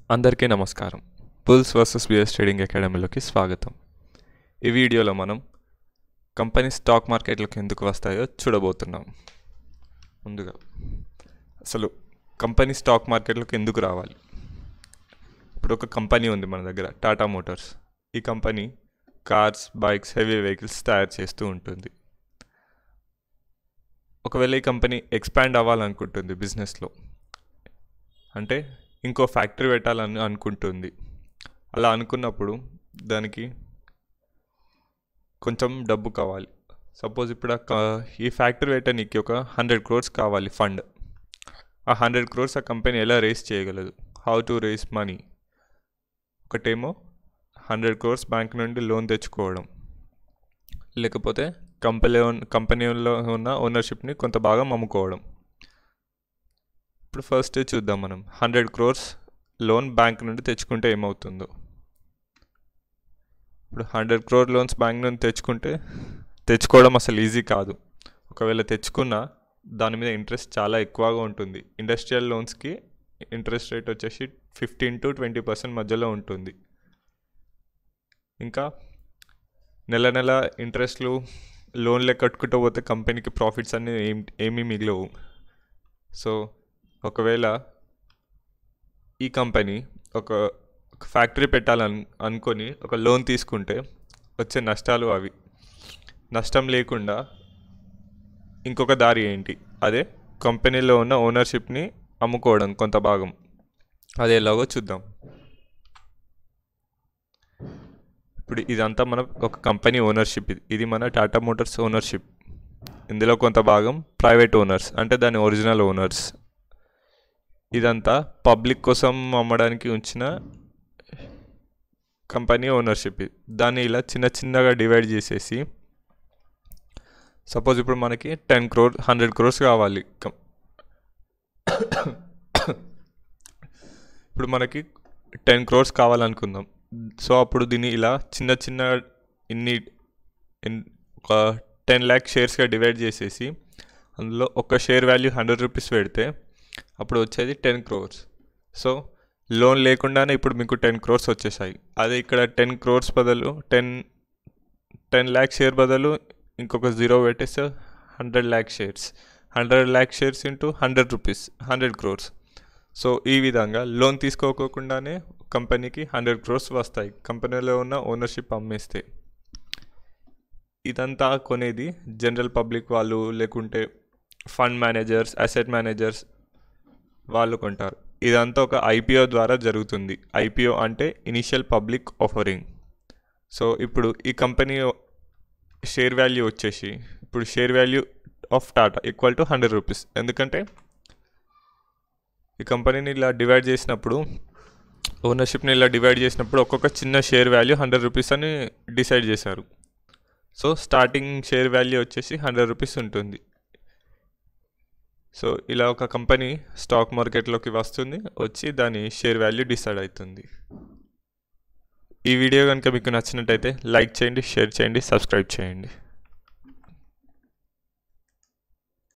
అందరికీ నమస్కారం bulls versus bears trading అకాడమీలోకి స్వాగతం ఈ వీడియోలో మనం కంపెనీ స్టాక్ మార్కెట్లకు ఎందుకు వస్తాయో చూడబోతున్నాం ముందుగా అసలు కంపెనీ స్టాక్ మార్కెట్లకు ఎందుకు రావాలి ఇప్పుడు ఒక కంపెనీ ఉంది మన దగ్గర టాటా మోటార్స్ ఈ company cars bikes heavy vehicles తయారు చేస్తూ ఉంటుంది ఒకవేళ ఈ కంపెనీ ఎక్స్పాండ్ అవ్వాలనుకుంటుంది బిజినెస్లో అంటే ఇంకో ఫ్యాక్టరీ పెట్టాలని అనుకుంటుంది అలా అనుకున్నప్పుడు దానికి కొంచెం డబ్బు కావాలి సపోజ్ ఇప్పుడు ఆ క- ఈ ఫ్యాక్టరీ పెట్టడానికి ఒక హండ్రెడ్ క్రోర్స్ కావాలి ఫండ్ ఆ హండ్రెడ్ క్రోర్స్ ఆ కంపెనీ ఎలా రేస్ చేయగలదు హౌ టు రేస్ మనీ ఒకటేమో హండ్రెడ్ క్రోర్స్ బ్యాంక్ నుండి లోన్ తెచ్చుకోవడం లేకపోతే కంపెనీ కంపెనీలో ఉన్న ఓనర్షిప్ని కొంత భాగం అమ్ముకోవడం ఇప్పుడు ఫస్ట్ చూద్దాం మనం హండ్రెడ్ క్రోర్స్ లోన్ బ్యాంక్ నుండి తెచ్చుకుంటే ఏమవుతుందో ఇప్పుడు హండ్రెడ్ క్రోర్ లోన్స్ బ్యాంక్ నుండి తెచ్చుకుంటే తెచ్చుకోవడం అసలు ఈజీ కాదు ఒకవేళ తెచ్చుకున్నా దాని మీద ఇంట్రెస్ట్ చాలా ఎక్కువగా ఉంటుంది ఇండస్ట్రియల్ లోన్స్కి ఇంట్రెస్ట్ రేట్ వచ్చేసి ఫిఫ్టీన్ టు ట్వంటీ పర్సెంట్ మధ్యలో ఉంటుంది ఇంకా నెల నెల ఇంట్రెస్ట్లు లోన్లే కట్టుకుంటూ పోతే కంపెనీకి ప్రాఫిట్స్ అన్ని ఏం ఏమీ మిగలవు సో ఒకవేళ ఈ కంపెనీ ఒక ఒక ఫ్యాక్టరీ పెట్టాలని అనుకొని ఒక లోన్ తీసుకుంటే వచ్చే నష్టాలు అవి నష్టం లేకుండా ఇంకొక దారి ఏంటి అదే కంపెనీలో ఉన్న ఓనర్షిప్ని అమ్ముకోవడం కొంత భాగం అది ఎలాగో చూద్దాం ఇప్పుడు ఇదంతా మన ఒక కంపెనీ ఓనర్షిప్ ఇది ఇది మన టాటా మోటార్స్ ఓనర్షిప్ ఇందులో కొంత భాగం ప్రైవేట్ ఓనర్స్ అంటే దాని ఒరిజినల్ ఓనర్స్ ఇదంతా పబ్లిక్ కోసం అమ్మడానికి ఉంచిన కంపెనీ ఓనర్షిప్ ఇది. దాన్ని ఇలా చిన్న చిన్నగా డివైడ్ చేసేసి సపోజ్ ఇప్పుడు మనకి టెన్ క్రోర్ హండ్రెడ్ క్రోర్స్ కావాలి కం- ఇప్పుడు మనకి టెన్ క్రోర్స్ కావాలనుకుందాం సో అప్పుడు దీన్ని ఇలా చిన్న చిన్న ఇన్ని ఇన్- ఒక టెన్ ల్యాక్ షేర్స్గా డివైడ్ చేసేసి అందులో ఒక షేర్ వాల్యూ హండ్రెడ్ రూపీస్ పెడితే అప్పుడు వచ్చేది టెన్ క్రోర్స్ సో లోన్ లేకుండానే ఇప్పుడు మీకు టెన్ క్రోర్స్ వచ్చేసాయి అదే ఇక్కడ టెన్ క్రోర్స్ బదులు టెన్ టెన్ ల్యాక్ షేర్ బదులు ఇంకొక జీరో పెట్టేస్తే hundred lakh shares hundred lakh shares into hundred rupees hundred crores so ఈ విధంగా లోన్ తీసుకోకోకుండానే కంపెనీకి హండ్రెడ్ క్రోర్స్ వస్తాయి కంపెనీలో ఉన్న ఓనర్షిప్ అమ్మేస్తే ఇదంతా కొనేది జనరల్ పబ్లిక్ వాళ్ళు లేకుంటే ఫండ్ మేనేజర్స్ అసెట్ మేనేజర్స్ వాళ్ళు కొంటారు ఇదంతా ఒక ఐపీఓ ద్వారా జరుగుతుంది ఐపీఓ అంటే ఇనిషియల్ పబ్లిక్ ఆఫరింగ్ సో ఇప్పుడు ఈ కంపెనీ షేర్ వాల్యూ వచ్చేసి ఇప్పుడు share value of Tata equal to hundred rupees ఎందుకంటే ఈ కంపెనీని ఇలా డివైడ్ చేసినప్పుడు ఓనర్షిప్ని ఇలా డివైడ్ చేసినప్పుడు ఒక్కొక్క చిన్న షేర్ వాల్యూ హండ్రెడ్ రూపీస్ అని డిసైడ్ చేశారు సో స్టార్టింగ్ షేర్ వాల్యూ వచ్చేసి హండ్రెడ్ రూపీస్ ఉంటుంది సో ఇలా ఒక కంపెనీ స్టాక్ మార్కెట్లోకి వస్తుంది వచ్చి దాని షేర్ వాల్యూ డిసైడ్ అవుతుంది ఈ వీడియో కనుక మీకు నచ్చినట్టయితే లైక్ చేయండి షేర్ చేయండి సబ్స్క్రైబ్ చేయండి